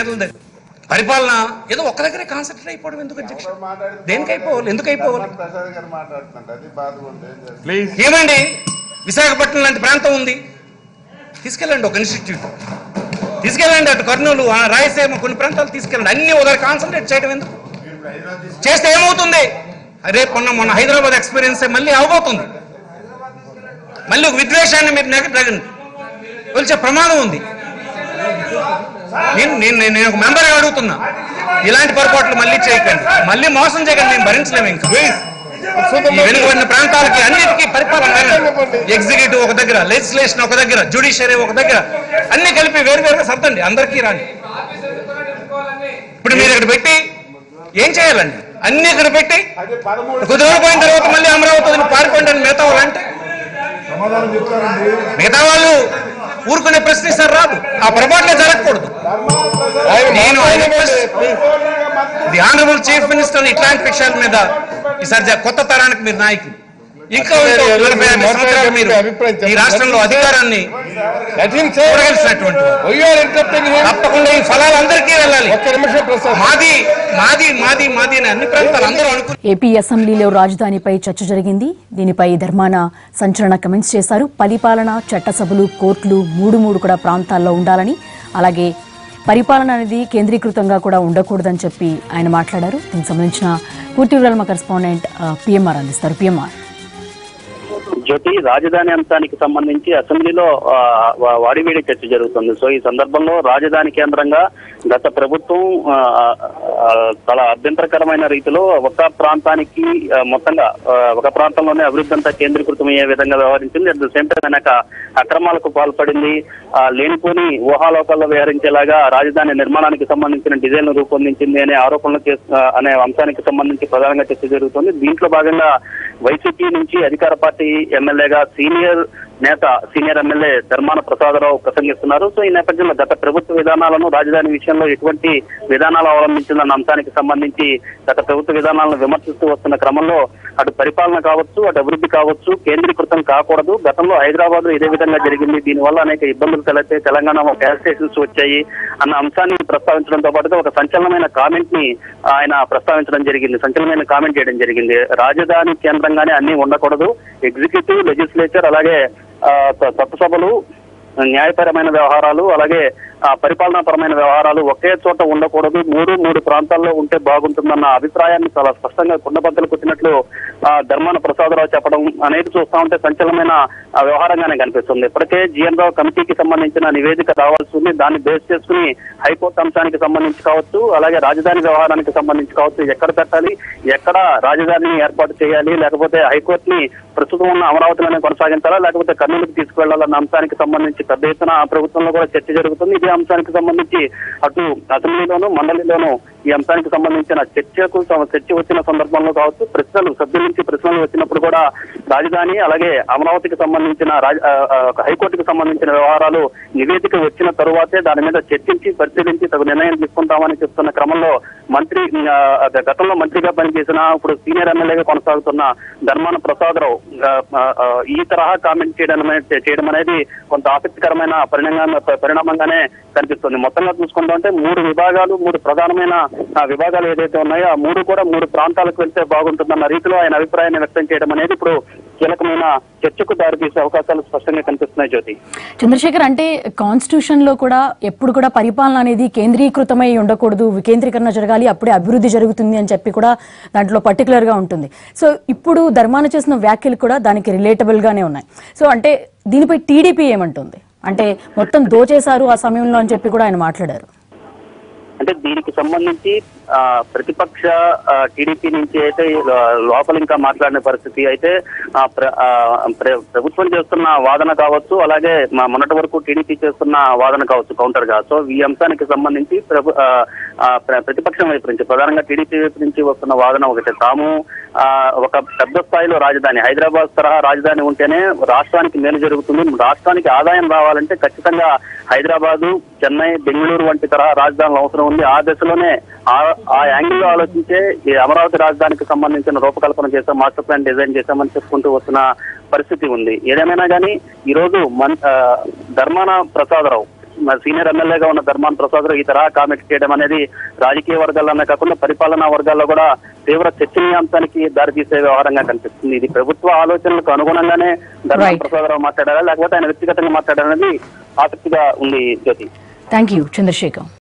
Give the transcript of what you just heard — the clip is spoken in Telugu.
నేతల దగ్గర పరిపాలన ఏదో ఒక్క దగ్గరే కాన్సన్ట్రేట్ అయిపోవడం ఎందుకు అధ్యక్ష దేనికి అయిపోవాలి ఎందుకు అయిపోవాలి ప్రసాద్ గారు మాట్లాడుతుంట అది బాధగా ఉంది ఏం చేస్తాం? ప్లీజ్ ఏమండి విశాఖపట్నం లాంటి ప్రాంతం ఉంది తీసుకెళ్ళండి ఒక ఇన్స్టిట్యూట్ తీసుకెళ్ళండి అటు కర్నూలు ఆ రాయలసీమ కొన్ని ప్రాంతాలు తీసుకెళ్ళండి అన్ని ఉదర కాన్సన్ట్రేట్ చేయడం ఎందుకు చేస్తే ఏమవుతుంది రేపు మొన్న మొన్న హైదరాబాద్ ఎక్స్పీరియన్స్ మళ్ళీ అవబోతుంది మళ్ళీ ఒక విద్వేషాన్ని మీరు నెగ కొలిచే ప్రమాదం ఉంది నేను నేను నేను నేను ఒక మెంబర్ అడుగుతున్నా ఇలాంటి పొరపాట్లు మళ్ళీ చేయకండి మళ్ళీ మోసం చేయకండి మేము భరించలేము ఇంకా ఈ వెనుకబడిన ప్రాంతాలకి అన్నిటికీ పరిపాలన ఎగ్జిక్యూటివ్ ఒక దగ్గర లెజిస్లేషన్ ఒక దగ్గర జ్యుడిషియరీ ఒక దగ్గర అన్ని కలిపి వేరు వేరుగా సర్దండి అందరికీ రాండి ఇప్పుడు మీరు ఇక్కడ పెట్టి ఏం చేయాలండి అన్ని ఇక్కడ పెట్టి అది పదమూడు కొద్ది రోజులు పోయిన తర్వాత మళ్ళీ అమరావతి వదిలి పారిపోండి అని మిగతా వాళ్ళు అంటే సమాధానం చెప్తారండి మిగతా వాళ్ళు ఊరుకునే ప్రశ్న ఇస్తారు రాదు ఆ పొరపాట్లే జరగకూడదు నేను I request the honourable chief minister ఇట్లాంటి విషయాల మీద ఈసారి జ- కొత్త తరానికి మీరు నాయకులు ఇంకా ఇంకో నలభై యాభై సంవత్సరాలు మీరు ఈ రాష్ట్రంలో అధికారాన్ని చూడగలిసినటువంటి వారు. తప్పకుండా ఈ ఫలాలు అందరికీ వెళ్ళాలి మాది మాది మాది మాది అని అన్ని ప్రాంతాలు అందరూ అనుకుని ఏపీ అసెంబ్లీలో రాజధానిపై చర్చ జరిగింది దీనిపై ధర్మాన సంచలన కమెంట్స్ చేశారు పరిపాలన చట్టసభలు కోర్టులు మూడు మూడు కూడా ప్రాంతాల్లో ఉండాలని అలాగే పరిపాలన అనేది కేంద్రీకృతంగా కూడా ఉండకూడదని చెప్పి ఆయన మాట్లాడారు దీనికి సంబంధించిన పూర్తి వివరాలు మా కరెస్పాండెంట్ పిఎంఆర్ అందిస్తారు పిఎంఆర్ జ్యోతి రాజధాని అంశానికి సంబంధించి అసెంబ్లీలో ఆ, వా- వాడివేడి చర్చ జరుగుతుంది సో ఈ సందర్భంలో రాజధాని కేంద్రంగా గత ప్రభుత్వం ఆ, ఆ, చాలా అభ్యంతరకరమైన రీతిలో ఒక ప్రాంతానికి ఆ, మొత్తంగా ఆ, ఒక ప్రాంతంలోనే అభివృద్ధి అంతా కేంద్రీకృతమయ్యే విధంగా వ్యవహరించింది అట్ ద సేమ్ టైం వెనక అక్రమాలకు పాల్పడింది ఆ, లేనిపోని ఊహాలోకాల్లో వ్యవహరించేలాగా రాజధాని నిర్మాణానికి సంబంధించిన డిజైన్ రూపొందించింది అనే ఆరోపణలు చేస్- ఆ, అనే అంశానికి సంబంధించి ప్రధానంగా చర్చ జరుగుతుంది దీంట్లో భాగంగా వైసీపీ నుంచి అధికార పార్టీ ఎమ్మెల్యేగా సీనియర్ నేత సీనియర్ ఎమ్మెల్యే ధర్మాన ప్రసాదరావు ప్రసంగిస్తున్నారు సో ఈ నేపథ్యంలో గత ప్రభుత్వ విధానాలను రాజధాని విషయంలో ఎటువంటి విధానాలు అవలంబించిందన్న అంశానికి సంబంధించి గత ప్రభుత్వ విధానాలను విమర్శిస్తూ వస్తున్న క్రమంలో అటు పరిపాలన కావచ్చు అటు అభివృద్ధి కావచ్చు కేంద్రీకృతం కాకూడదు గతంలో హైదరాబాద్ లో ఇదే విధంగా జరిగింది దీనివల్ల అనేక ఇబ్బందులు తలెత్తాయి తెలంగాణలో గ్యాస్ స్టేషన్స్ వచ్చాయి అన్న అంశాన్ని ప్రస్తావించడంతో పాటుగా ఒక సంచలనమైన కామెంట్ ని ఆయన ప్రస్తావించడం జరిగింది సంచలనమైన కామెంట్ చేయడం జరిగింది రాజధాని కేంద్రంగానే అన్ని ఉండకూడదు ఎగ్జిక్యూటివ్ లెజిస్లేచర్ అలాగే ఆ, చ- చట్టసభలు న్యాయపరమైన వ్యవహారాలు అలాగే ఆ, పరిపాలనాపరమైన వ్యవహారాలు ఒకే చోట ఉండకూడదు మూడు మూడు ప్రాంతాల్లో ఉంటే బాగుంటుందన్న అభిప్రాయాన్ని చాలా స్పష్టంగా కుండబద్దలు కొట్టినట్లు ఆ, ధర్మాన ప్రసాదరావు చెప్పడం అనేది చూస్తా ఉంటే సంచలనమైన ఆ, వ్యవహారంగానే కనిపిస్తుంది ఇప్పటికే జిఎన్ రావు కమిటీకి సంబంధించిన నివేదిక రావాల్సి ఉంది దాన్ని బేస్ చేసుకుని హైకోర్టు అంశానికి సంబంధించి కావచ్చు అలాగే రాజధాని వ్యవహారానికి సంబంధించి కావచ్చు ఎక్కడ పెట్టాలి ఎక్కడ రాజధానిని ఏర్పాటు చేయాలి లేకపోతే హైకోర్టుని ప్రస్తుతం ఉన్న అమరావతిలోనే కొనసాగించాలా లేకపోతే కర్నూలుకు తీసుకువెళ్లాలన్న అంశానికి సంబంధించి పెద్ద ఎత్తున ఆ ప్రభుత్వంలో కూడా చర్చ జరుగుతుంది ఇదే అంశానికి సంబంధించి అటు అసెంబ్లీలోను మండలిలోను ఈ అంశానికి సంబంధించిన చర్చకు సం- చర్చ వచ్చిన సందర్భంలో కావచ్చు ప్రశ్నలు సభ్యుల నుంచి ప్రశ్నలు వచ్చినప్పుడు కూడా రాజధాని అలాగే అమరావతికి సంబంధించిన రాజ- ఆ, ఆ, హైకోర్టుకు సంబంధించిన వ్యవహారాలు నివేదిక వచ్చిన తరువాతే దాని మీద చర్చించి పరిశీలించి తగు నిర్ణయం తీసుకుంటామని చెప్తున్న క్రమంలో మంత్రి ఆ, గతంలో మంత్రిగా పనిచేసిన ఇప్పుడు సీనియర్ ఎమ్మెల్యేగా కొనసాగుతున్న ధర్మాన ప్రసాదరావు ఆ, ఆ, ఈ తరహా కామెంట్ చేయడం అనే- చేయడం అనేది కొంత ఆసక్తికరమైన పరిణామ పరిణామంగానే కనిపిస్తుంది మొత్తంగా చూసుకుంటే మూడు విభాగాలు మూడు ప్రధానమైన ఆ, విభాగాలు ఏదైతే ఉన్నాయో ఆ మూడు కూడా మూడు ప్రాంతాలకు వెళ్తే బాగుంటుందన్న రీతిలో ఆయన అభిప్రాయాన్ని వ్యక్తం చేయడం అనేది ఇప్పుడు కీలకమైన చర్చకు దారితీసే అవకాశాలు స్పష్టంగా కనిపిస్తున్నాయి జ్యోతి చంద్రశేఖర్ అంటే కాన్స్టిట్యూషన్ లో కూడా ఎప్పుడు కూడా పరిపాలన అనేది కేంద్రీకృతమై ఉండకూడదు వికేంద్రీకరణ జరగాలి అప్పుడే అభివృద్ధి జరుగుతుంది అని చెప్పి కూడా దాంట్లో పర్టికులర్ గా ఉంటుంది సో ఇప్పుడు ధర్మాన చేసిన వ్యాఖ్యలు కూడా దానికి రిలేటబుల్ గానే ఉన్నాయి సో అంటే దీనిపై టీడీపీ ఏమంటుంది అంటే మొత్తం దోచేశారు ఆ సమయంలో అని చెప్పి కూడా ఆయన మాట్లాడారు అంటే దీనికి సంబంధించి ఆ, ప్రతిపక్ష టీడీపీ నుంచి అయితే ఆ, లోపల ఇంకా మాట్లాడిన పరిస్థితి అయితే ఆ, ప్ర- ఆ, ప్ర- ప్రభుత్వం చేస్తున్న వాదన కావచ్చు అలాగే మా మొన్నటి వరకు టీడీపీ చేస్తున్న వాదన కావచ్చు కౌంటర్ గా సో ఈ అంశానికి సంబంధించి ప్రభు ఆ, ఆ, ప్ర- ప్రతిపక్షం వైపు నుంచి ప్రధానంగా టీడీపీ వైపు నుంచి వస్తున్న వాదన ఒకటి తాము ఆ, ఒక పెద్ద స్థాయిలో రాజధాని హైదరాబాద్ తరహా రాజధాని ఉంటేనే రాష్ట్రానికి మేలు జరుగుతుంది రాష్ట్రానికి ఆదాయం రావాలంటే ఖచ్చితంగా హైదరాబాదు చెన్నై బెంగళూరు వంటి తరహా రాజధానులు అవసరం ఉంది ఆ దశలోనే ఆ ఆ యాంగిల్ లో ఆలోచించే ఈ అమరావతి రాజధానికి సంబంధించిన రూపకల్పన చేసాం మాస్టర్ ప్లాన్ డిజైన్ చేశామని చెప్పుకుంటూ వస్తున్న పరిస్థితి ఉంది ఏదేమైనా కానీ ఈ రోజు మన్ ఆ, ధర్మాన ప్రసాదరావు సీనియర్ ఎమ్మెల్యేగా ఉన్న ధర్మాన ప్రసాద్ రావు ఈ తరహా కామెంట్స్ చేయడం అనేది రాజకీయ వర్గాల్లోనే కాకుండా పరిపాలనా వర్గాల్లో కూడా తీవ్ర చర్చనీయాంశానికి దారితీసే వ్యవహారంగా కనిపిస్తుంది ఇది ప్రభుత్వ ఆలోచనలకు అనుగుణంగానే ధర్మాన Right. ప్రసాదరావు మాట్లాడారా లేకపోతే ఆయన వ్యక్తిగతంగా మాట్లాడారనేది ఆసక్తిగా ఉంది జ్యోతి థ్యాంక్ యూ చంద్రశేఖర్